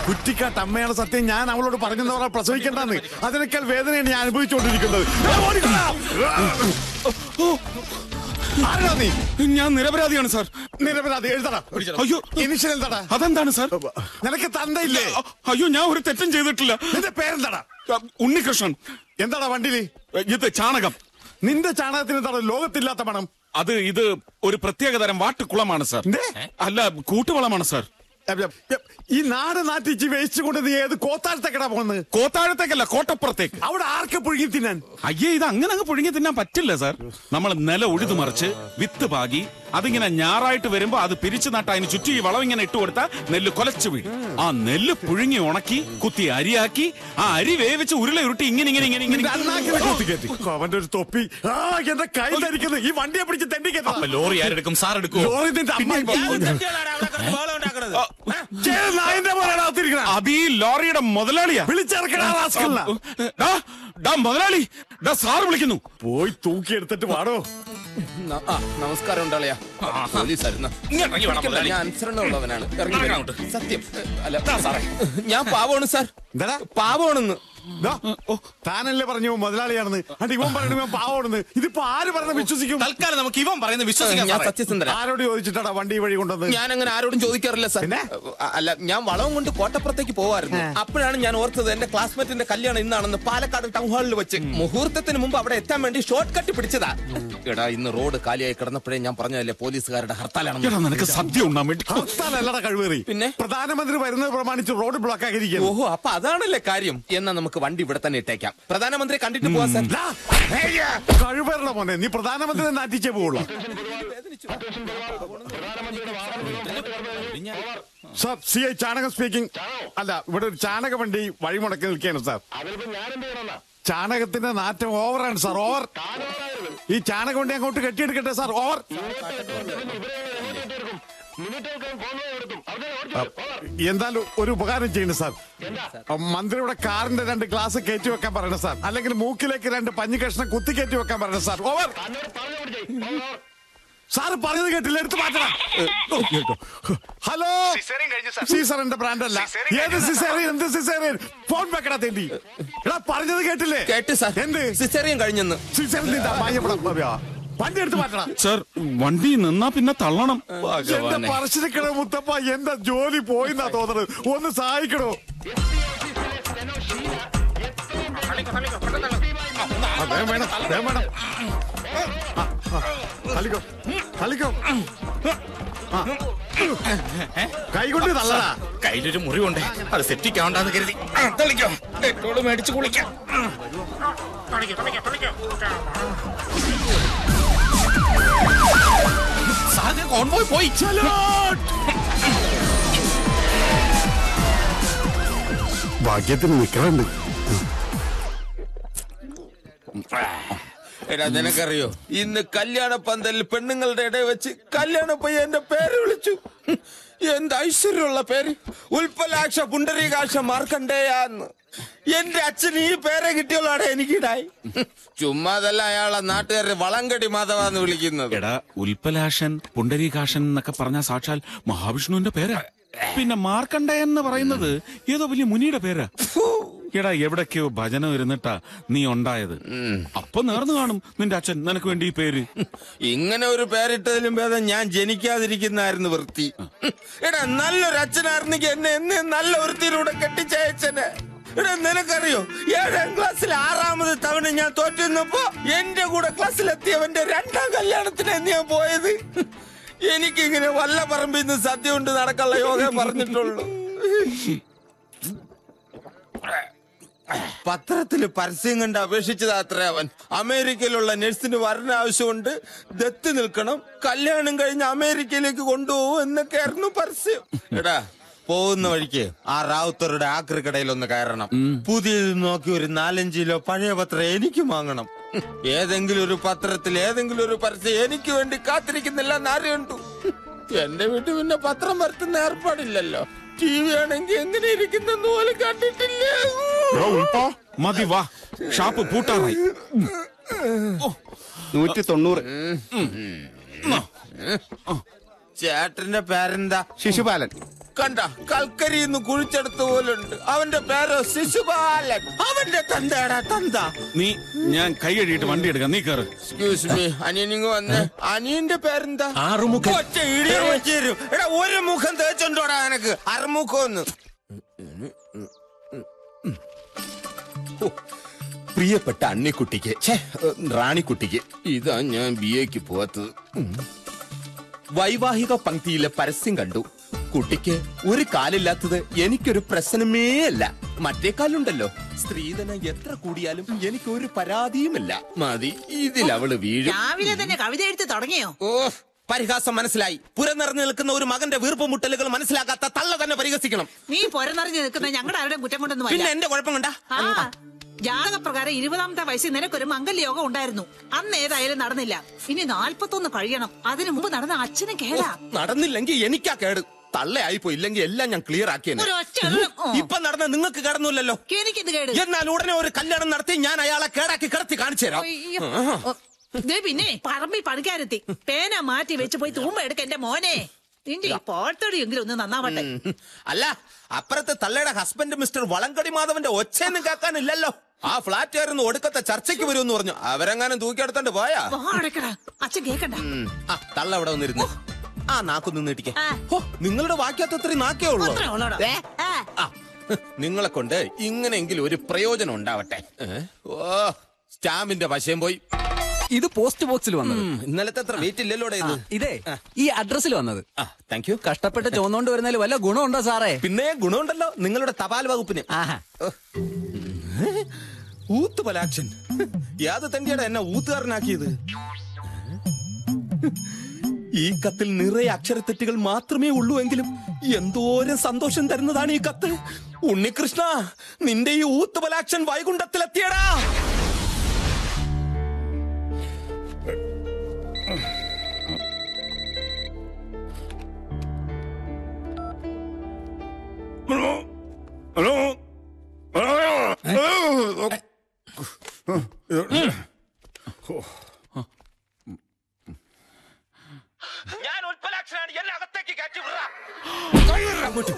കുറ്റിക്കാട്ട് അമ്മയാണ് സത്യം ഞാൻ അവളോട് പറഞ്ഞെന്ന് പറഞ്ഞാൽ പ്രസവിക്കേണ്ടെന്ന് അതിനേക്കാൾ വേദനയാണ് ഞാൻ അനുഭവിച്ചുകൊണ്ടിരിക്കുന്നത് ഏ, ഓടിക്കോടാ. ആരാ നീ ഞാൻ നിരപരാധിയാണ് സാർ നിരപരാധി എഴുതടാ അയ്യോ ഇനിഷ്യൽ എന്താടാ അതെന്താണ് സാർ നിനക്ക് തന്തയില്ലേ അയ്യോ ഞാൻ ഒരു തെറ്റും ചെയ്തിട്ടില്ല നിന്റെ പേരെന്താടാ ഉണ്ണികൃഷ്ണൻ എന്താടാ വണ്ടിയില് ഇത് ചാണകം നിന്റെ ചാണകത്തിന് എന്താണ് ലോകത്തില്ലാത്ത മണം അത് ഇത് ഒരു പ്രത്യേകതരം വാട്ടുകുളമാണ് സാർ എന്തേ? അല്ല കൂട്ടുവളമാണ് സാർ എ, എ, ഈ നാട് നാട്ടിച്ച് വേസ്റ്റ് കൊണ്ട് നീ ഏത് കോത്താഴത്തേക്കടാ പോകുന്നത് കോത്താഴത്തേക്കല്ല കോട്ടപ്പുറത്തേക്ക് അവിടെ ആർക്ക് പുഴുങ്ങി തിന്നാൻ അയ്യേ ഇത് അങ്ങനെ അങ്ങ് പുഴുങ്ങി തിന്നാൻ പറ്റില്ല സാർ നമ്മൾ നില ഉഴുതു മറിച്ച് വിത്ത് പാകി അതിങ്ങനെ ഞാറായിട്ട് വരുമ്പോ അത് പിരിച്ചു നട്ട് അതിന് ചുറ്റും ഈ വളം ഇങ്ങനെ ഇട്ട് കൊടുത്താൽ നെല്ല് കൊലച്ചു വീഴും ആ നെല്ല് പുഴുങ്ങി ഉണക്കി കുത്തി അരിയാക്കി ആ അരി വേവിച്ച് ഉരുള ഉരുട്ടി ഇങ്ങനെ ഇങ്ങനെ ഇങ്ങനെ നിന്റെ ഇങ്ങനെ അണ്ണാക്കിനെ കുത്തിക്കയറ്റി. അവന്റെ ഒരു തൊപ്പി ആ എന്റെ കൈ ധരിക്കുന്നു ഈ വണ്ടിയെ പിടിച്ച് തെണ്ടി അപ്പൊ ലോറി ആരെടുക്കും സാർ എടുക്കുമോ ലോറി നിന്റെ അമ്മ നായന്റെ പോലെയാണ് അകത്തിരിക്കണ അത് ഈ ലോറിയുടെ മുതലാളിയാ വിളിച്ചിറക്കണ റാസ്കലിനെ. ഡാ, ഡാ മുതലാളി ഡാ സാറ് വിളിക്കുന്നു പോയി തൂക്കി എടുത്തിട്ട് പാടോ ന- ആ, നമസ്കാരം ഉണ്ടാളിയാ പോലീസായിരുന്നു ഇങ്ങോട്ട് ഇറങ്ങി വേണം മുതലാളി. ഞാൻ അനുസരണമുള്ളവനാണ് ഇറങ്ങി ഇറങ്ങ് വരൂ. അങ്ങോട്ട്. സത്യം ഏ, അല്ല ദാ സാറേ. ഞാൻ പാവമാണ് സാർ എന്താടാ പാവമാണെന്ന് ദാ, ഓ, താനല്ലേ പറഞ്ഞു മുതലാളിയാണെന്ന് അണ്ട് ഇവൻ പറഞ്ഞു ഇവൻ പാവോണെന്ന് ഇതിപ്പോ ആര് പറഞ്ഞ വിശ്വസിക്കും തൽക്കാലം നമുക്ക് ഇവൻ പറയുന്നത് വിശ്വസിക്കാൻ ഞാൻ സാറേ. സത്യസന്ധന ആരോട് ചോദിച്ചിട്ടാടാ വണ്ടി ഈ വഴി കൊണ്ടുവന്ന് ഞാൻ അങ്ങനെ ആരോടും ചോദിക്കാറില്ല സാർ പിന്നെ? അ- അല്ല ഞാൻ വളവും കൊണ്ട് കോട്ടപ്പുറത്തേക്ക് പോവായിരുന്നു അപ്പോഴാണ് ഞാൻ ഓർത്തത് എന്റെ ക്ലാസ്മേറ്റിന്റെ കല്യാണം ഇന്നാണെന്ന് പാലക്കാട് ടൗൺ ഹാളിൽ വെച്ച് മുഹൂർത്തത്തിന് മുമ്പ് അവിടെ എത്താൻ വേണ്ടി ഷോർട്ട് കട്ട് പിടിച്ചതാ എടാ ഇന്ന് റോഡ് കാലിയായി കിടന്നപ്പോഴേ ഞാൻ പറഞ്ഞതല്ലേ പോലീസുകാരുടെ ഹർത്താലാണെന്ന് എടാ നിനക്ക് സദ്യ ഉണ്ണാൻ വേണ്ടി ഹർത്താലല്ലടാ കഴിവേറി പിന്നെ? പ്രധാനമന്ത്രി വരുന്നത് പ്രമാണിച്ച് റോഡ് ബ്ലോക്ക് ആക്കിയിരിക്കുന്നു ഓഹോ അപ്പൊ അതാണല്ലേ കാര്യം എന്നാ നമുക്ക് വണ്ടി ഇവിടെ തന്നെ ഇട്ടേക്കാം പ്രധാനമന്ത്രി കണ്ടിട്ട് പോവാ സാർ കഴിവേറണ മോനെ നീ പ്രധാനമന്ത്രി നാട്ടിച്ചേ പോവുള്ളൂ സാർ സി ഐ ചാണകം സ്പീക്കിംഗ് അല്ല ഇവിടെ ഒരു ചാണക വണ്ടി വഴിമുടക്കി നിൽക്കുകയാണ് സാർ ചാണകത്തിന്റെ നാറ്റം ഓവറാണ് സാർ ഓവർ ഈ ചാണക വണ്ടി അങ്ങോട്ട് കെട്ടിയെടുക്കട്ടെ സാർ ഓവർ എന്തായാലും ഒരു ഉപകാരം ചെയ്യണം സാർ മന്ത്രിയുടെ കാറിന്റെ രണ്ട് ഗ്ലാസ് കയറ്റി വെക്കാൻ പറയണം സാർ അല്ലെങ്കിൽ മൂക്കിലേക്ക് രണ്ട് പഞ്ഞി കഷ്ണം കുത്തി കയറ്റി വെക്കാൻ പറയണം സാർ ഓവർ സാറ് പറഞ്ഞത് കേട്ടില്ല എടുത്ത് മാറ്റണം ഹലോ സീസറിന്റെ ബ്രാൻഡ് അല്ല ഏത് സിസേറിയൻ എന്ത് സിസേറിയൻ ഫോൺ വെക്കടാ തേണ്ടി എടാ പറഞ്ഞത് കേട്ടില്ലേ കേട്ട് സാർ എന്ത് സിസേറിയൻ കഴിഞ്ഞെന്ന് സിസേറിയൻ വണ്ടി എടുത്ത് മാറ്റണം സാർ വണ്ടി നിന്നാ പിന്നെ തള്ളണം എന്റെ പറശ്ശിനിക്കട മുത്തപ്പ എന്റെ ജോലി പോയിന്നാ തോന്നുന്നത് ഒന്ന് സഹായിക്കണോ ആ, വേഗം വേണം വേഗം വേണം ആ, ആ, തള്ളിക്കോ തള്ളിക്കോ ആ. കൈ കൊണ്ട് തള്ളടാ കയ്യിലൊരു മുറിവുണ്ട് അത് സെപ്റ്റിക് ആവണ്ടെന്ന് കരുതി ആ, തളിക്കോ പെട്രോള് മേടിച്ച് കുളിക്കാം സാറിന് കോൺവോയ് പോയി ഭാഗ്യത്തിന് നിക്കറുണ്ട് എടാ നിനക്കറിയോ ഇന്ന് കല്യാണ പന്തലിൽ പെണ്ണുങ്ങളുടെ ഇടയിൽ വെച്ച് കല്യാണ പയ്യന്റെ പേര് വിളിച്ചു എന്ത് ഐശ്വര്യമുള്ള പേര് ഉൽപ്പലാക്ഷ പുണ്ടരീകാക്ഷ മാർക്കണ്ടേയാന്ന് എന്റെ അച്ഛന് ഈ പേരെ കിട്ടിയുള്ളതാണ് എനിക്കിടായി ചുമ്മാതല്ല അയാളെ നാട്ടുകാരെ വളങ്കടി മാധവാന്ന് വിളിക്കുന്നത് എടാ ഉൽപ്പലാഷൻ പുണ്ടരീകാഷൻ എന്നൊക്കെ പറഞ്ഞ സാക്ഷാൽ മഹാവിഷ്ണുവിന്റെ പേരാ പിന്നെ മാർക്കണ്ഡയൻ എന്ന് പറയുന്നത് ഏതോ വലിയ മുനിയുടെ പേരാ എടാ എവിടൊക്കെയോ ഭജന ഇരുന്നിട്ടാ നീ ഉണ്ടായത് അപ്പൊ നേർന്നു കാണും നിന്റെ അച്ഛൻ നിനക്ക് വേണ്ടി ഈ പേര് ഇങ്ങനെ ഒരു പേരിട്ടതിലും ഭേദം ഞാൻ ജനിക്കാതിരിക്കുന്നായിരുന്നു വൃത്തി എടാ നല്ലൊരു അച്ഛനായിരുന്നെങ്കിൽ എന്നെ എന്നെ നല്ല വൃത്തിയിലൂടെ കെട്ടിച്ചയച്ചനെ എടാ നിനക്കറിയോ ഏഴാം ക്ലാസ്സിൽ ആറാമത് തവണ ഞാൻ തോറ്റുന്നപ്പോ എന്റെ കൂടെ ക്ലാസ്സിലെത്തിയവന്റെ രണ്ടാം കല്യാണത്തിന് ഞാൻ പോയത് എനിക്കിങ്ങനെ വല്ല പറമ്പിൽ നിന്ന് സദ്യ കൊണ്ട് നടക്കാനുള്ള യോഗ പറഞ്ഞിട്ടുള്ളൂ പത്രത്തിൽ പരസ്യം കണ്ട് അപേക്ഷിച്ചത് അത്ര അവൻ അമേരിക്കയിലുള്ള നഴ്സിന് വരണ ആവശ്യമുണ്ട് ദത്ത് നിൽക്കണം കല്യാണം കഴിഞ്ഞ് അമേരിക്കയിലേക്ക് കൊണ്ടുപോകും എന്നൊക്കെയായിരുന്നു പരസ്യം എടാ പോകുന്ന വഴിക്ക് ആ റാവുത്തറുടെ ആക്രി കടയിൽ ഒന്ന് കയറണം പുതിയത് നോക്കി ഒരു നാലഞ്ച് കിലോ പഴയ പത്രം എനിക്ക് വാങ്ങണം ഏതെങ്കിലും ഒരു പത്രത്തിൽ ഏതെങ്കിലും ഒരു പരസ്യം എനിക്ക് വേണ്ടി കാത്തിരിക്കുന്നില്ല എന്നാരും കണ്ടു എന്റെ വീട്ടിൽ പിന്നെ പത്രം വരുത്തുന്ന ഏർപ്പാടില്ലല്ലോ ടി വി ആണെങ്കിൽ എങ്ങനെ ഇരിക്കുന്നെന്ന് പോലും കണ്ടിട്ടില്ല എടാ, ഉൽപ്പാ, മതി വാ ഷാപ്പ് പൂട്ടാറായി നൂറ്റി തൊണ്ണൂറ് ചേട്ടന്റെ പേരെന്താ ശിശുപാലൻ കണ്ട കൽക്കരിന്ന് കുഴിച്ചെടുത്ത പോലുണ്ട് അവന്റെ പേര് ശിശുപാലൻ അവന്റെ തന്തയാടാ തന്ത നീ ഞാൻ കൈ കഴുകിയിട്ട് വണ്ടി എടുക്കാം നീ കയറ് എക്സ്ക്യൂസ് മീ അനിയനിങ് വന്ന് അനിയന്റെ പേരെന്താ ആറുമുഖൻ. ഒറ്റ ഇടിയും വെച്ച് തരും. എടാ ഒരു മുഖം തേച്ചുണ്ടോടാ എനക്ക് അറുമുഖം പ്രിയപ്പെട്ട അണ്ണിക്കുട്ടിക്ക് ഛേ, റാണിക്കുട്ടിക്ക് ഇതാ ഞാൻ ബി എക്ക് പോവാത്തത് ഉം. വൈവാഹിക പങ്ക്തിയിലെ പരസ്യം കണ്ടു കുട്ടിക്ക് ഒരു കാലില്ലാത്തത് എനിക്കൊരു പ്രശ്നമേ അല്ല മറ്റേ കാലുണ്ടല്ലോ സ്ത്രീധനം എത്ര കൂടിയാലും എനിക്കൊരു പരാതിയുമില്ല മതി ഇതിൽ അവള് വീഴും രാവിലെ തന്നെ കവിത എഴുതി തുടങ്ങിയോ ഓ പരിഹാസം മനസ്സിലായി പുര നിറഞ്ഞു നിൽക്കുന്ന ഒരു മകന്റെ വീർപ്പ് മുട്ടലുകൾ മനസ്സിലാക്കാത്ത തള്ള തന്നെ പരിഹസിക്കണം നീ പൊരന്നറിഞ്ഞ് നിൽക്കുന്ന ഞങ്ങളുടെ ആരുടെയും കുറ്റം കൊണ്ടൊന്നും പിന്നെ അല്ല എന്റെ കുഴപ്പം കണ്ട ആ ജാതകപ്രകാരം ഇരുപതാമത്തെ വയസ്സിൽ നിനക്കൊരു മംഗല്യ യോഗം ഉണ്ടായിരുന്നു അന്ന് ഏതായാലും നടന്നില്ല ഇനി നാൽപ്പത്തൊന്ന് കഴിയണം അതിനു മുമ്പ് നടന്ന അച്ഛനും കേടാ നടന്നില്ലെങ്കിൽ എനിക്കാ കേട് തള്ളയായി പോയി ഇല്ലെങ്കിൽ എല്ലാം ഞാൻ ക്ലിയർ ആക്കിയെന്നെ ഒരു ഒറ്റ എണ്ണം. ഓ. ഇപ്പൊ നടന്ന നിങ്ങൾക്ക് കിടന്നില്ലല്ലോ എനിക്കെന്ത് കേട് എന്നാൽ ഉടനെ ഒരു കല്യാണം നടത്തി ഞാൻ അയാളെ കേടാക്കി കിടത്തി കാണിച്ചു തരാം അയ്യോ. ഓ, ദേ പിന്നെ പറമ്പി പണിക്കാരെത്തി പേന മാറ്റി വെച്ച് പോയി തൂമ്പ എടുക്ക എന്റെ മോനെ നിന്റെ ഈ പോട്ടടിയെങ്കിലും ഒന്ന് നന്നാവട്ടെ ഉം. അല്ല അപ്പുറത്തെ തള്ളയുടെ ഹസ്ബൻഡ് മിസ്റ്റർ വളങ്കടി മാധവന്റെ ഒച്ചയൊന്നും കേൾക്കാനില്ലല്ലോ ആ ഫ്ലാറ്റ് ആയിരുന്നു ഒടുക്കത്തെ ചർച്ചയ്ക്ക് വരുമെന്ന് പറഞ്ഞു അവരെങ്ങാനും തൂക്കിയെടുത്തോണ്ട് പോയാ വാ അടക്കടാ അച്ഛൻ കേക്കണ്ട ഉം. ആ തള്ള അവിടെ വന്നിരുന്നു ആ നാക്കൊന്ന് നീട്ടിക്കേ ആ. ഹോ, നിങ്ങളുടെ വാക്യത്ത് അത്രയും നാക്കേ ഉള്ളൂ അത്രേ ഉള്ളൂടാ. ആ. ആ, നിങ്ങളെ കൊണ്ട് ഇങ്ങനെയെങ്കിലും ഒരു പ്രയോജനം ഉണ്ടാവട്ടെ ഏ? ഓ സ്റ്റാമ്പിന്റെ വശം പോയി ഇത് പോസ്റ്റ് ബോക്സിൽ വന്നത് ഉം, ഇന്നലത്തെ അത്ര വെയിറ്റ് ഇല്ലല്ലോടെ ഇത് ഇതേ ഈ അഡ്രസ്സിൽ വന്നത് ആ താങ്ക് യു കഷ്ടപ്പെട്ട് ചോന്നോണ്ട് വരുന്നതിൽ വല്ല ഗുണമുണ്ടോ സാറേ പിന്നെ ഗുണമുണ്ടല്ലോ നിങ്ങളുടെ തപാൽ വകുപ്പിന് ആഹാ ഊത്ത് പലാക്ഷൻ യാത് തന്റെയുടെ എന്നെ ഊത്തുകാരനാക്കിയത് ഈ കത്തിൽ നിറയെ അക്ഷരത്തെറ്റുകൾ മാത്രമേ ഉള്ളൂ എങ്കിലും എന്തോരം സന്തോഷം തരുന്നതാണ് ഈ കത്ത് ഉണ്ണികൃഷ്ണ നിന്റെ ഈ ഊത്ത് പലാക്ഷൻ വൈകുണ്ഠത്തിലെത്തിയടാ ഞാൻ ഉൽപ്പലാക്ഷനാണ് എന്നെ അകത്തേക്ക് കയറ്റി വിടറാ. അങ്ങോട്ട്.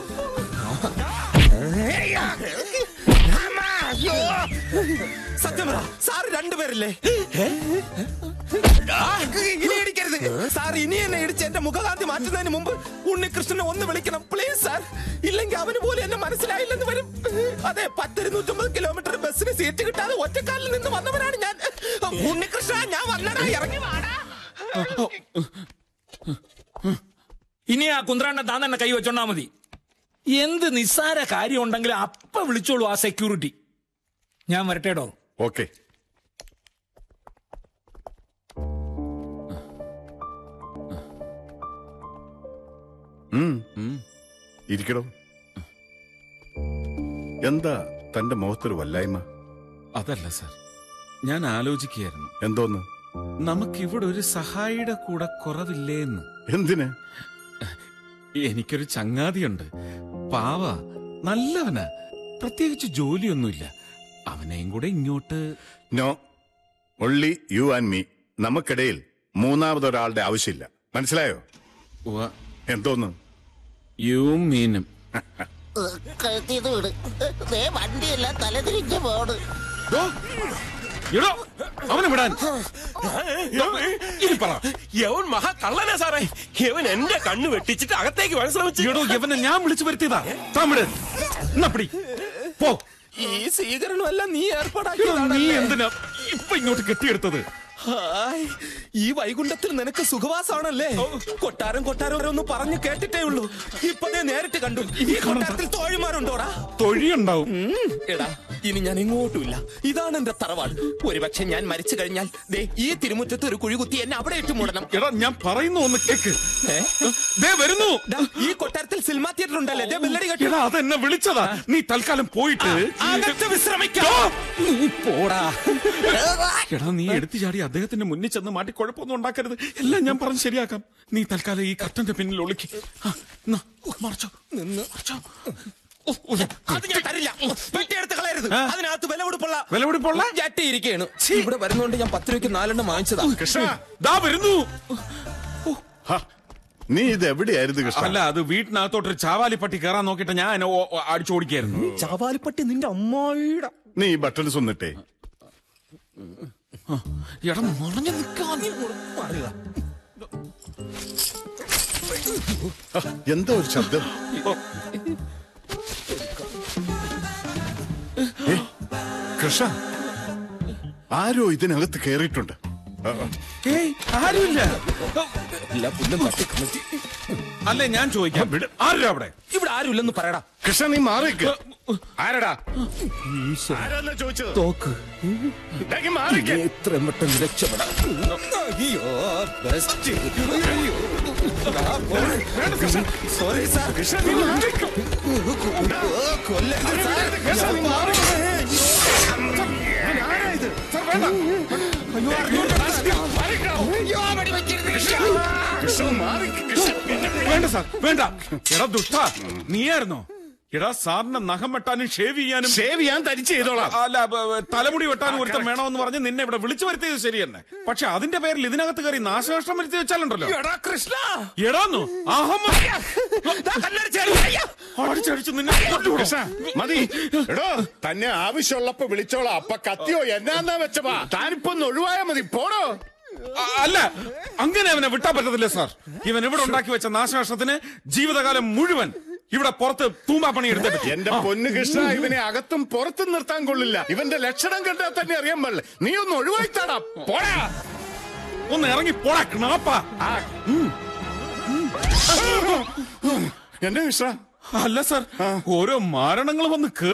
അമ്മ, അയ്യോ. സത്യം പറ സാർ രണ്ടുപേരല്ലേ ഏ? ആ, ഇനി ഇടിക്കരുത് സാർ ഇനി എന്നെ ഇടിച്ച് എന്റെ മുഖകാന്തി മാറ്റുന്നതിന് മുമ്പ് ഉണ്ണികൃഷ്ണനെ ഒന്ന് വിളിക്കണം പ്ലീസ് സാർ ഇല്ലെങ്കിൽ അവന് പോലും എന്നെ മനസ്സിലായില്ലെന്ന് വരും അതെ പത്തിരുന്നൂറ്റമ്പത് കിലോമീറ്റർ ബസ്സിന് സീറ്റ് കിട്ടാതെ ഒറ്റക്കാലിൽ നിന്ന് വന്നവനാണ് ഞാൻ ഉണ്ണികൃഷ്ണ ഞാൻ വന്നടാ ഇറങ്ങി വാടാ ഇനി ആ കുന്ത്രാണ്ട താൻ തന്നെ കൈ വെച്ചോണ്ടാ മതി എന്ത് നിസ്സാര കാര്യം ഉണ്ടെങ്കിലും അപ്പ വിളിച്ചോളൂ ആ സെക്യൂരിറ്റി ഞാൻ വരട്ടേടോ ഓക്കെ ഇരിക്കടോ എന്താ തന്റെ മുഖത്തൊരു വല്ലായ്മ അതല്ല സാർ ഞാൻ ആലോചിക്കുകയായിരുന്നു എന്തോന്ന് നമുക്കിവിടെ ഒരു സഹായിയുടെ കൂടെ കുറവില്ലേന്ന് എന്തിന് എനിക്കൊരു ചങ്ങാതിയുണ്ട് പാവ നല്ലവനാ പ്രത്യേകിച്ച് ജോലിയൊന്നുമില്ല അവനെയും കൂടെ ഇങ്ങോട്ട് no only you and me നമുക്കിടയിൽ മൂന്നാമതൊരാളുടെ ആവശ്യമില്ല മനസ്സിലായോ ഉവ്വ, എന്തോന്ന് യും മീനും കഴുത്തിയത് വിട് ദേ വണ്ടിയെല്ലാം തലതിരിഞ്ഞ് പോണ് ദോ, എടോ, അവനെ വിടാൻ ഇനി പറ യവൻ മഹാ കള്ളനാ സാറേ യവൻ എന്റെ കണ്ണ് വെട്ടിച്ചിട്ട് അകത്തേക്ക് വരാൻ ശ്രമിച്ചു എടോ ഇവനെ ഞാൻ വിളിച്ചു വരുത്തിയതാ തമിഴ് എന്നപ്പടി പോ ഈ സ്വീകരണമല്ല നീ എടോ, നീ ഏർപ്പാടാക്കിയതാണ് എന്തിനാ ഇപ്പൊ ഇങ്ങോട്ട് കെട്ടിയെടുത്തത് ഹായ് ഈ വൈകുണ്ഠത്തിൽ നിനക്ക് സുഖവാസമാണല്ലേ കൊട്ടാരം കൊട്ടാരം ഒന്ന് പറഞ്ഞു കേട്ടിട്ടേ ഉള്ളൂ ഇപ്പതേ നേരിട്ട് കണ്ടു ഈ കൊട്ടാരത്തിൽ തോഴിമാരുണ്ടോടാ തൊഴിയുണ്ടാവും ഉം, എടാ ഇനി ഞാൻ എങ്ങോട്ടുമില്ല ഇതാണ് എന്റെ തറവാട് ഒരുപക്ഷെ ഞാൻ മരിച്ചു കഴിഞ്ഞാൽ ദേ ഈ തിരുമുറ്റത്ത് ഒരു കുഴി കുത്തി എന്നെ അവിടെ ഇട്ട് മൂടണം എടാ ഞാൻ പറയുന്ന ഒന്ന് കേക്ക് ഏ? ദേ വരുന്നു ഡാ, ഈ കൊട്ടാരത്തിൽ സിനിമാ തിയേറ്റർ ഉണ്ടല്ലേ ദേ ബെല്ലടി കെട്ടി എടാ അതെന്നെ വിളിച്ചതാ നീ തൽക്കാലം പോയിട്ട് അകത്ത് വിശ്രമിക്കാം ദോ, നീ പോടാ എടാ നീ എടുത്തു ചാടി അദ്ദേഹത്തിന്റെ മുന്നിൽ ചെന്ന് മാറ്റി കുഴപ്പമൊന്നും ഉണ്ടാക്കരുത് എല്ലാം ഞാൻ പറഞ്ഞ് ശരിയാക്കാം നീ തൽക്കാലം ഈ കർട്ടന്റെ പിന്നിൽ ഒളിക്ക് ആ, എന്നാ, മറച്ചോ നിന്ന് മറച്ചോ ഓ, ഓ, അത് ഞാൻ തരില്ല പെട്ടിയെടുത്ത് കളയരുത് ആ? അതിനകത്ത് വില കൊടുപ്പുള്ള വിലപിടിപ്പുള്ള? ജട്ടി ഇരിക്കുകയാണ് ഇവിടെ വരുന്നോണ്ട് ഞാൻ പത്ത് രൂപയ്ക്ക് നാലെണ്ണം വാങ്ങിച്ചതാ കൃഷ്ണ ദാ വരുന്നു ഹ, നീ ഇത് എവിടെയായിരുന്നു കൃഷ്ണ അല്ല അത് വീട്ടിനകത്തോട്ടൊരു ചാവാലിപ്പട്ടി കയറാൻ നോക്കിയിട്ട് ഞാൻ ഓ- ഓ- അടിച്ചോടിക്കായിരുന്നു ചാവാലിപ്പട്ടി നിന്റെ അമ്മായിയുടെ നീ ഈ ബട്ടൺസ് ഒന്നിട്ടേ എടാ മുറഞ്ഞു നിൽക്കാൻ എന്താ ഒരു ശബ്ദം ഏ, കൃഷ്ണ ആരോ ഇതിനകത്ത് കയറിയിട്ടുണ്ട് ആ, ആ. ഏയ് ആരുമില്ല അല്ലേ ഞാൻ ചോദിക്കാം ആരും അവിടെ ഇവിടെ ആരുമില്ലെന്ന് പറയടാ കൃഷ്ണ നീ മാറിക്ക് ആരടാ ആരാന്നാ ചോദിച്ചത് തോക്ക് ഇതാക്കി മാറിക്ക് എത്രയും പെട്ടെന്ന് രക്ഷപ്പെടാം അയ്യോ ബെസ്റ്റ് സോറി സാർ കൃഷ്ണ നീ മാറിക്ക് കൃഷ്ണ നീ മാറിക്ക് ഇവനാരാ ഇത്? സാർ, വേണ്ട. കൃഷ്ണ മാറിക്ക് കൃഷ്ണ വേണ്ട സാർ വേണ്ട എടാ ദുഷ്ട നീയായിരുന്നോ എടാ സാറിന്റെ നഖം വെട്ടാനും ഷേവ് ചെയ്യാനും ഷേവ് ചെയ്യാൻ തരിച്ച് ചെയ്തോളാം അല്ല ബ- ബ- തലമുടി വെട്ടാനും ഒരുത്തം വേണമെന്ന് പറഞ്ഞ് നിന്നെ ഇവിടെ വിളിച്ചു വരുത്തിയത് ശരി തന്നെ പക്ഷെ അതിന്റെ പേരിൽ ഇതിനകത്ത് കയറി നാശനഷ്ടം വരുത്തി വെച്ചാലുണ്ടല്ലോ എടാ കൃഷ്ണ എടാന്നു അഹമ്മ ദാ കല്ലടിച്ചാടി. അയ്യോ. അടിച്ചടിച്ച് നിന്നെ കൊണ്ടുവിടും. കൃഷ്ണ മതി എടോ തന്നെ ആവശ്യമുള്ളപ്പോ വിളിച്ചോളാം അപ്പൊ കത്തിയോ എന്നാന്നാ വെച്ചപ്പാ താനിപ്പോ ഒന്ന് ഒഴിവായാ മതി പോടോ അ- അല്ല അങ്ങനെ അവനെ വിട്ടാൻ പറ്റത്തില്ല സാർ ഇവൻ ഇവിടെ ഉണ്ടാക്കി വെച്ച നാശനഷ്ടത്തിന് ജീവിതകാലം മുഴുവൻ ഇവിടെ പുറത്ത് തൂമ്പാ പണി എടുത്തേ പറ്റൂ. എന്റെ പൊന്നു കൃഷ്ണ ഇവനെ അകത്തും പുറത്തും നിർത്താൻ കൊള്ളില്ല ഇവന്റെ ലക്ഷണം കണ്ടാൽ തന്നെ അറിയാൻ പാടില്ല നീ ഒന്ന് ഒഴിവായിത്താടാ പോടാ ഒന്ന് ഇറങ്ങി പോടാ ക്ണാപ്പാ എന്റെ കൃഷ്ണ അല്ല സാർ ഓരോ മാരണങ്ങൾ വന്ന് കേ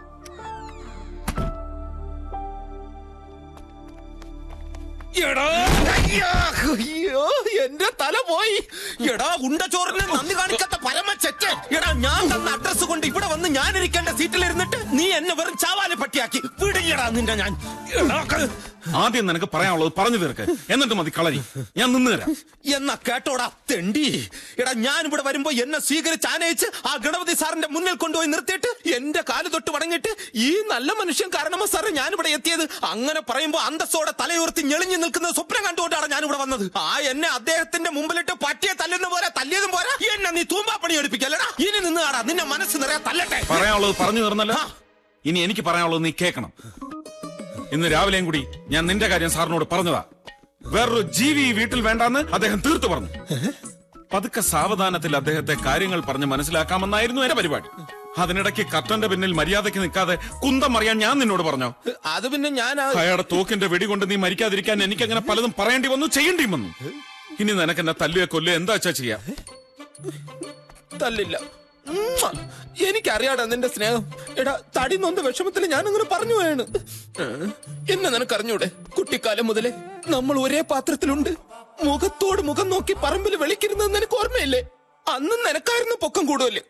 എടാ അയ്യോ, അയ്യോ എന്റെ തല പോയി എടാ ഉണ്ടച്ചോറിന് നന്ദി കാണിക്കാത്ത പരമ ചെറ്റ് എടാ ഞാൻ തന്ന അഡ്രസ് കൊണ്ട് ഇവിടെ വന്ന് ഞാൻ ഇരിക്കേണ്ട സീറ്റിലിരുന്നിട്ട് നീ എന്നെ വെറും ചാവാലെ പട്ടിയാക്കി വിടില്ലടാ നിന്റെ ഞാൻ എടാ, ക- ആദ്യം നിനക്ക് പറയാനുള്ളത് പറഞ്ഞു തീർക്ക് എന്നിട്ട് മതി കളരി ഞാൻ നിന്ന് തരാം എന്നാ കേട്ടോടാ തെണ്ടി എടാ ഞാൻ ഇവിടെ വരുമ്പോ എന്നെ സ്വീകരിച്ച് ആനയിച്ച് ആ ഗണപതി സാറിന്റെ മുന്നിൽ കൊണ്ടുപോയി നിർത്തിയിട്ട് എന്റെ കാല് തൊട്ട് വടങ്ങിട്ട് ഈ നല്ല മനുഷ്യൻ കാരണമോ സാറേ ഞാൻ ഇവിടെ എത്തിയത് അങ്ങനെ പറയുമ്പോ അന്തസ്സോടെ തലയുയർത്തി ഞെളിഞ്ഞു നിൽക്കുന്ന സ്വപ്നം കണ്ടുകൊണ്ടാണ് ഞാൻ ഇവിടെ വന്നത് ആ എന്നെ അദ്ദേഹത്തിന്റെ മുമ്പിലിട്ട് പട്ടിയെ തല്ലുന്ന പോലെ തല്ലിയതും പോരാ എന്നെ നീ തൂമ്പാപ്പണി എടുപ്പിക്കല്ലടാ ഇനി നിന്ന് ആടാ നിന്നെ മനസ്സ് നിറയെ തല്ലട്ടെ പറയാനുള്ളത് പറഞ്ഞു തീർന്നല്ലോ ആ. ഇനി എനിക്ക് പറയാനുള്ളത് നീ കേൾക്കണം ഇന്ന് രാവിലെയും കൂടി ഞാൻ നിന്റെ കാര്യം സാറിനോട് പറഞ്ഞതാ വേറൊരു ജീവി ഈ വീട്ടിൽ വേണ്ടാന്ന് അദ്ദേഹം തീർത്തു പറഞ്ഞു പതുക്കെ സാവധാനത്തിൽ അദ്ദേഹത്തെ കാര്യങ്ങൾ പറഞ്ഞ് മനസ്സിലാക്കാമെന്നായിരുന്നു എന്റെ പരിപാടി അതിനിടയ്ക്ക് കർട്ടന്റെ പിന്നിൽ മര്യാദയ്ക്ക് നിൽക്കാതെ കുന്തം അറിയാൻ ഞാൻ നിന്നോട് പറഞ്ഞോ അത് പിന്നെ ഞാൻ ആ- അയാളുടെ തോക്കിന്റെ വെടി കൊണ്ട് നീ മരിക്കാതിരിക്കാൻ എനിക്ക് അങ്ങനെ പലതും പറയേണ്ടി വന്നു ചെയ്യേണ്ടി വന്നു ഇനി നിനക്ക് എന്നെ തല്ലുക കൊല്ലുക എന്താ വെച്ചാ ചെയ്യാം തല്ലില്ല ഉമ്മ. എനിക്കറിയാടാ നിന്റെ സ്നേഹം എടാ തടി നൊന്ത വിഷമത്തിൽ ഞാൻ അങ്ങനെ പറഞ്ഞു പോയാണ് എന്നെ നിനക്കറിഞ്ഞൂടെ കുട്ടിക്കാലം മുതലേ നമ്മൾ ഒരേ പാത്രത്തിലുണ്ട് മുഖത്തോട് മുഖം നോക്കി പറമ്പിൽ വെളിക്കരുന്നത് നിനക്ക് ഓർമ്മയില്ലേ അന്ന് നിനക്കായിരുന്നു പൊക്കം കൂടുതല്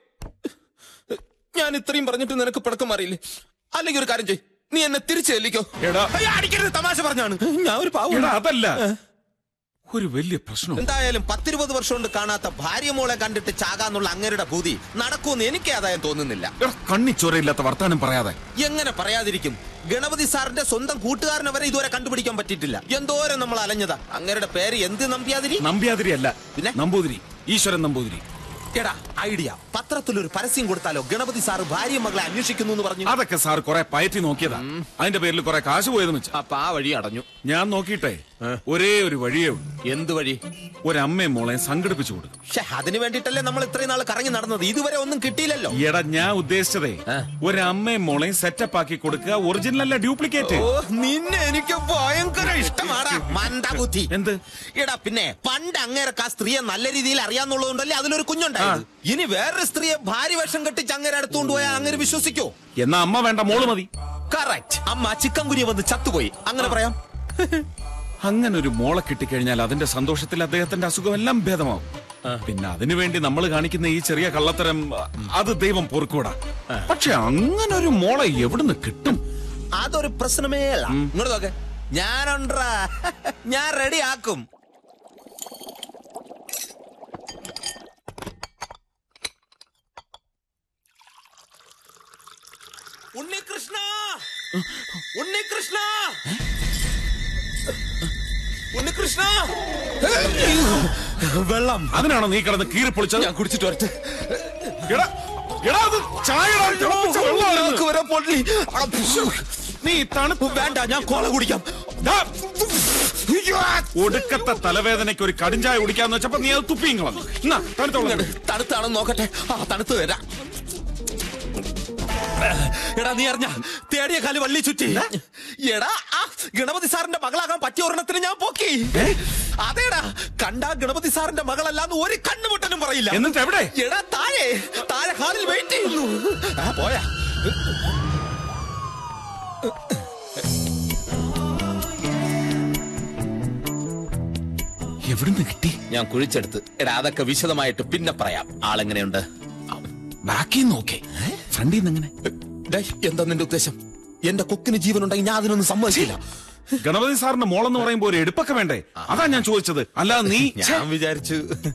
ഞാൻ ഇത്രയും പറഞ്ഞിട്ട് നിനക്ക് പിടക്കം അറിയില്ലേ അല്ലെങ്കിൽ ഒരു കാര്യം ചെയ് നീ എന്നെ തിരിച്ചു ചെല്ലിക്കോ എടാ. അയ്യോ, അടിക്കരുത് തമാശ പറഞ്ഞാണ് ഞാൻ ഒരു പാവം എടാ അതല്ല ഒരു വലിയ പ്രശ്നം എന്തായാലും പത്തിരുപത് വർഷം കൊണ്ട് കാണാത്ത ഭാര്യ മോളെ കണ്ടിട്ട് ചാകാന്നുള്ള അങ്ങരുടെ ഭൂതി നടക്കുമെന്ന് എനിക്ക് ആദായം തോന്നുന്നില്ല എടാ കണ്ണി ചോരയില്ലാത്ത വർത്താനം പറയാതെ എങ്ങനെ പറയാതിരിക്കും ഗണപതി സാറിന്റെ സ്വന്തം കൂട്ടുകാരനെ വരെ ഇതുവരെ കണ്ടുപിടിക്കാൻ പറ്റിയിട്ടില്ല എന്തോരം നമ്മൾ അലഞ്ഞതാ അങ്ങരുടെ പേര് എന്ത് നമ്പ്യാതിരി നമ്പ്യാതിരി അല്ല പിന്നെ? നമ്പൂതിരി ഈശ്വരൻ നമ്പൂതിരി എടാ ഐഡിയ പത്രത്തിൽ ഒരു പരസ്യം കൊടുത്താലോ ഗണപതി സാറ് ഭാര്യ മകളെ അന്വേഷിക്കുന്നു എന്ന് പറഞ്ഞു അതൊക്കെ സാർ കുറെ പയറ്റി നോക്കിയതാ അതിന്റെ പേരിൽ കുറെ കാശ് പോയതെന്ന് വെച്ചാ അപ്പൊ ആ വഴി അടഞ്ഞു ഞാൻ നോക്കിയിട്ടെ ഒരേ ഒരു വഴിയേ ഉള്ളൂ എന്ത് വഴി ഒരമ്മയും മോളെ സംഘടിപ്പിച്ചു കൊടുക്കും പക്ഷെ അതിന് വേണ്ടിട്ടല്ലേ നമ്മൾ ഇത്രയും നാൾ കറങ്ങി നടന്നത് ഇതുവരെ ഒന്നും കിട്ടിയില്ലല്ലോ എടാ ഞാൻ ഉദ്ദേശിച്ചതേ ഒരമ്മയും മോളെയും സെറ്റപ്പ് ആക്കി കൊടുക്കുക ഒറിജിനൽ അല്ല ഡ്യൂപ്ലിക്കേറ്റ് ഓ നിന്നെ എനിക്ക് ഭയങ്കര ഇഷ്ടമാടാ മന്ദബുദ്ധി എന്ത്? എടാ പിന്നെ പണ്ട് അങ്ങേരക്ക് ആ സ്ത്രീയെ നല്ല രീതിയിൽ അറിയാന്നുള്ളതുകൊണ്ടല്ലേ അതിലൊരു കുഞ്ഞുണ്ടായത് ഇനി വേറൊരു സ്ത്രീയെ ഭാര്യ വേഷം കെട്ടിച്ച് അങ്ങേരെ അടുത്തുകൊണ്ട് പോയാൽ അങ്ങനെ വിശ്വസിക്കോ എന്നാ അമ്മ വേണ്ട മോള് മതി കറക്റ്റ് അമ്മ ചിക്കൻ കുനിയ വന്ന് ചത്തുപോയി അങ്ങനെ പറയാം അങ്ങനെ ഒരു മോളെ കിട്ടിക്കഴിഞ്ഞാൽ അതിന്റെ സന്തോഷത്തിൽ അദ്ദേഹത്തിന്റെ അസുഖം എല്ലാം ഭേദമാവും പിന്നെ അതിനുവേണ്ടി നമ്മൾ കാണിക്കുന്ന ഈ ചെറിയ കള്ളത്തരം അത് ദൈവം പൊറുക്കൂടാ പക്ഷെ അങ്ങനെ ഒരു മോളെ എവിടുന്ന് കിട്ടും അതൊരു പ്രശ്നമേ അല്ല ഇങ്ങോട്ട് നോക്കെ ഞാനുണ്ടാ ഞാൻ റെഡി ആക്കും ഉണ്ണികൃഷ്ണ ഉണ്ണികൃഷ്ണ ഉണ്ണികൃഷ്ണ വെള്ളം അതിനാണോ നീ കിടന്ന് കീറി പൊളിച്ചത് ഞാൻ കുടിച്ചിട്ട് വരട്ടെ എടാ എടാ അത് ചായടാ തിളപ്പിച്ച വെള്ളമാണെന്ന്. നാക്ക് വരെ പൊള്ളി. ആ, ശ്ശോ. നീ തണുപ്പ് വേണ്ട ഞാൻ കോള കുടിക്കാം ദാ. ഒടുക്കത്തെ തലവേദനയ്ക്ക് ഒരു കടിഞ്ചായ കുടിക്കാന്ന് വെച്ചപ്പോ നീ അത് തുപ്പിയും കളഞ്ഞു എന്നാ തണുത്തോളം ഇങ്ങട് തണുത്താണെന്ന് നോക്കട്ടെ ആ തണുത്ത് തരാം എടാ നീ അറിഞ്ഞ തേടിയ കാല് വള്ളി ചുറ്റി എടാ ആ ഗണപതി സാറിന്റെ മകളാകാൻ പറ്റിയ ഒരെണ്ണത്തിന് ഞാൻ പോക്കി അതേടാ കണ്ടാ ഗണപതി സാറിന്റെ മകളല്ലാന്ന് ഒരു കണ്ണുമുട്ടനും പറയില്ല എന്നിട്ട് എവിടെ എടാ താഴെ താഴെ ഹാളിൽ വെയിറ്റ് ചെയ്യുന്നു ആ പോയാ എവിടുന്ന് കിട്ടി ഞാൻ കുഴിച്ചെടുത്ത് എടാ അതൊക്കെ വിശദമായിട്ട് പിന്നെ പറയാം ആളെങ്ങനെയുണ്ട് ബാക്കി നോക്കേ ഫ്രണ്ടിൽ നിന്ന് എങ്ങനെ ഡേയ്, എന്താ നിന്റെ ഉദ്ദേശം എന്റെ കൊക്കിന് ജീവനുണ്ടെങ്കിൽ ഞാൻ അതിനൊന്നും സമ്മതിക്കില്ല ഗണപതി സാറിന്റെ മോളെന്ന് പറയുമ്പോ ഒരു എടുപ്പൊക്കെ വേണ്ടേ അതാ ഞാൻ ചോദിച്ചത് അല്ലാതെ നീ ഞാൻ വിചാരിച്ചു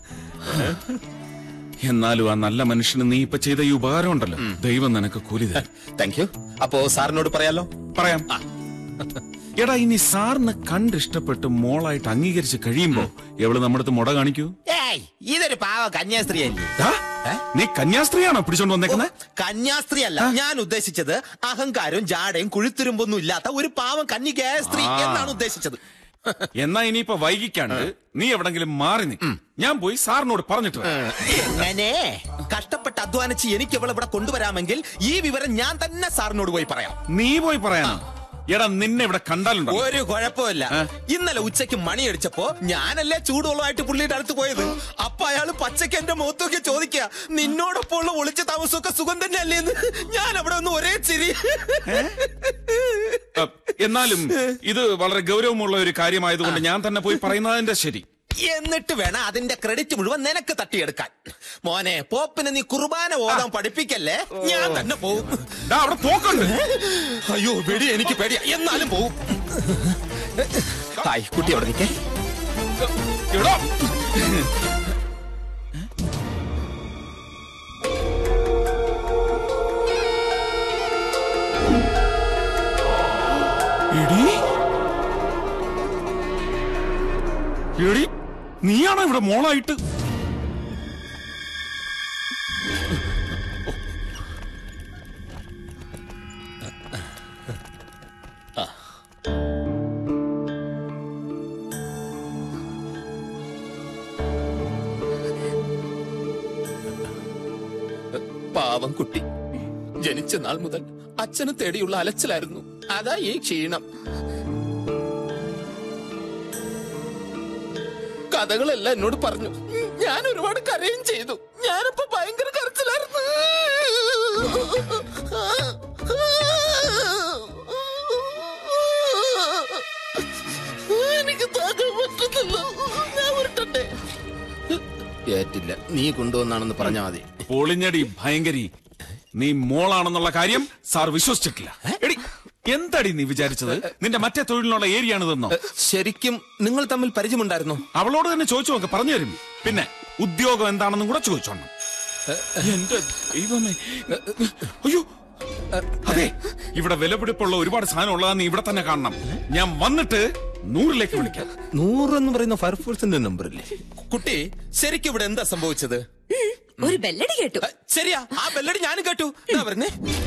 എന്നാലും ആ നല്ല മനുഷ്യന് നീ ഇപ്പൊ ചെയ്ത ഈ ഉപകാരം ഉണ്ടല്ലോ ദൈവം നിനക്ക് കൂലി തരും താങ്ക് യു അപ്പോ സാറിനോട് പറയാലോ പറയാം എടാ ഇനി സാറിന് കണ്ടിഷ്ടപ്പെട്ട് മോളായിട്ട് അംഗീകരിച്ച് കഴിയുമ്പോ എവള് നമ്മുടെ അടുത്ത് മുട കാണിക്കൂ ഏയ് ഇതൊരു പാവ കന്യാസ്ത്രീ അല്ലേ ദാ, നീ കന്യാസ്ത്രീയാണോ പിടിച്ചോണ്ട് വന്നേക്കുന്നത് കന്യാസ്ത്രീ അല്ല ഞാൻ ഉദ്ദേശിച്ചത് അഹങ്കാരവും ജാടയും കുഴിത്തുരുമ്പൊന്നും ഇല്ലാത്ത ഒരു പാവം കന്യകയായ സ്ത്രീ ആ. എന്നാണ് ഉദ്ദേശിച്ചത് എന്നാ ഇനിയിപ്പോ വൈകിക്കാണ്ട് നീ എവിടെങ്കിലും മാറി നീ ഞാൻ പോയി സാറിനോട് പറഞ്ഞിട്ട് വരാം. എങ്ങനെ കഷ്ടപ്പെട്ട് അധ്വാനിച്ച് എനിക്ക് ഇവളെ ഇവിടെ കൊണ്ടുവരാമെങ്കിൽ ഈ വിവരം ഞാൻ തന്നെ സാറിനോട് പോയി പറയാം നീ പോയി പറയാനോ എടാ നിന്നെ ഇവിടെ കണ്ടാലുണ്ടോ ഒരു കുഴപ്പമില്ല ഇന്നലെ ഉച്ചയ്ക്ക് മണിയടിച്ചപ്പോ ഞാനല്ലേ ചൂടുവെള്ളമായിട്ട് പുള്ളിയുടെ അടുത്ത് പോയത് അപ്പൊ അയാള് പച്ചയ്ക്ക് എന്റെ മുഖത്തൊക്കെ ചോദിക്കുക നിന്നോടൊപ്പം ഉള്ള ഒളിച്ച താമസമൊക്കെ സുഖം തന്നെ അല്ലേന്ന് ഞാൻ അവിടെ ഒന്ന് ഒരേ ചിരി അ, എന്നാലും ഇത് വളരെ ഗൗരവമുള്ള ഒരു കാര്യമായതുകൊണ്ട് ഞാൻ തന്നെ പോയി പറയുന്നതിന്റെ ശരി എന്നിട്ട് വേണം അതിന്റെ ക്രെഡിറ്റ് മുഴുവൻ നിനക്ക് തട്ടിയെടുക്കാൻ മോനെ പോപ്പിനെ നീ കുർബാന ഓതാൻ പഠിപ്പിക്കല്ലേ ഞാൻ തന്നെ പോവും ദാ, അവിടെ തോക്കുണ്ട് അയ്യോ വെടി എനിക്ക് പേടിയാ എന്നാലും പോവും ഹായ് കുട്ടി അവിടെ നിൽക്കേ എടാ. എടീ. എടീ, നീയാണോ ഇവിടെ മോളായിട്ട് പാവം കുട്ടി ജനിച്ച നാൾ മുതൽ അച്ഛന് തേടിയുള്ള അലച്ചിലായിരുന്നു അതാ ഈ ക്ഷീണം കഥകളെല്ലാം എന്നോട് പറഞ്ഞു ഞാൻ ഒരുപാട് കരയും ചെയ്തു ഞാനിപ്പോ ഭയങ്കര കരച്ചിലായിരുന്നു എനിക്ക് താങ്ങാൻ പറ്റുന്നില്ല ഞാൻ ഉരുട്ടട്ടെ ഏറ്റില്ല നീ കൊണ്ടുവന്നാണെന്ന് പറഞ്ഞാ മതി പൊളിഞ്ഞടി ഭയങ്കരി നീ മോളാണെന്നുള്ള കാര്യം സാർ വിശ്വസിച്ചിട്ടില്ല എടി എന്തടി നീ വിചാരിച്ചത് നിന്റെ മറ്റേ തൊഴിലിനുള്ള ഏരിയാണിതെന്നോ ശരിക്കും നിങ്ങൾ തമ്മിൽ പരിചയമുണ്ടായിരുന്നോ അവളോട് തന്നെ ചോദിച്ചു നോക്ക് പറഞ്ഞു തരും പിന്നെ ഉദ്യോഗം എന്താണെന്നും കൂടെ ചോദിച്ചോണം എന്റെ ദൈവമേ അയ്യോ അതെ ഇവിടെ വിലപിടിപ്പുള്ള ഒരുപാട് സാധനം ഉള്ളതാ നീ ഇവിടെ തന്നെ കാണണം ഞാൻ വന്നിട്ട് നൂറിലേക്ക് വിളിക്കാം നൂറ് എന്ന് പറയുന്ന ഫയർഫോഴ്സിന്റെ നമ്പർ അല്ലേ കുട്ടി ശരിക്കും ഇവിടെ എന്താ സംഭവിച്ചത് ഒരു ബെല്ലടി കേട്ടു അ, ശരിയാ ആ ബെല്ലടി ഞാനും കേട്ടു എന്താ പറഞ്ഞേ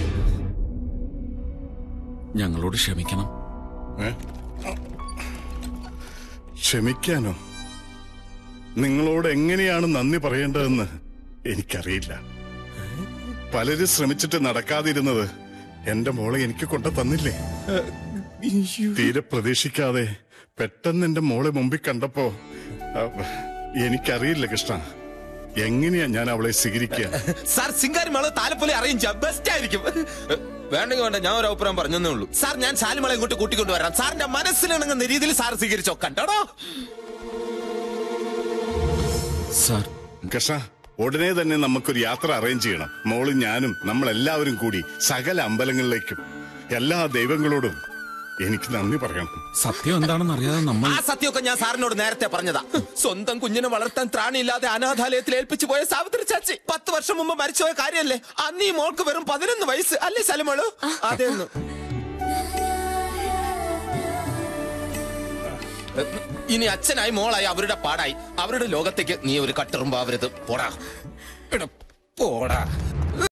ഞങ്ങളോട് ക്ഷമിക്കണം ഏ? ക്ഷമിക്കാനോ നിങ്ങളോട് എങ്ങനെയാണ് നന്ദി പറയേണ്ടതെന്ന് എനിക്കറിയില്ല പലരും ശ്രമിച്ചിട്ട് നടക്കാതിരുന്നത് എന്റെ മോളെ എനിക്ക് കൊണ്ട തന്നില്ലേ തീരെ പ്രതീക്ഷിക്കാതെ പെട്ടെന്ന് എന്റെ മോളെ മുമ്പിൽ കണ്ടപ്പോ ആ, എനിക്കറിയില്ല കൃഷ്ണ എങ്ങനെയാ ഞാൻ അവളെ സ്വീകരിക്കുക സാർ സിംഗാരി മേള താലപ്പൊലി അറിയിച്ച ബെസ്റ്റ് ആയിരിക്കും വേണ്ടെങ്കിൽ വേണ്ട ഞാൻ ഒരു അഭിപ്രായം പറഞ്ഞതേ ഉള്ളൂ സാർ ഞാൻ ശാലിമളെ ഇങ്ങോട്ട് കൂട്ടിക്കൊണ്ടുവരാം സാറിന്റെ മനസ്സിലിണങ്ങുന്ന രീതിയിൽ സാർ സ്വീകരിച്ചോ കണ്ടോടോ സാർ കൃഷ്ണ ഉടനെ തന്നെ നമുക്കൊരു യാത്ര അറേഞ്ച് ചെയ്യണം മോളും ഞാനും നമ്മളെല്ലാവരും കൂടി സകല അമ്പലങ്ങളിലേക്കും എല്ലാ ദൈവങ്ങളോടും എനിക്ക് നന്ദി പറയണം സത്യം എന്താണെന്ന് അറിയാതെ നമ്മൾ ആ സത്യമൊക്കെ ഞാൻ സാറിനോട് നേരത്തെ പറഞ്ഞതാ സ്വന്തം കുഞ്ഞിനെ വളർത്താൻ ത്രാണിയില്ലാതെ അനാഥാലയത്തിൽ ഏൽപ്പിച്ചു പോയ സാവിത്രി ചാച്ചി പത്ത് വർഷം മുമ്പ് മരിച്ചുപോയ കാര്യല്ലേ അന്ന് ഈ മോൾക്ക് വെറും പതിനൊന്ന് വയസ്സ് അല്ലേ ശലമോളു അതെന്ന് ഇനി അച്ഛനായി മോളായി അവരുടെ പാടായി അവരുടെ ലോകത്തേക്ക് നീ ഒരു കട്ടെറുമ്പാവരുത് പോടാ എടാ, പോടാ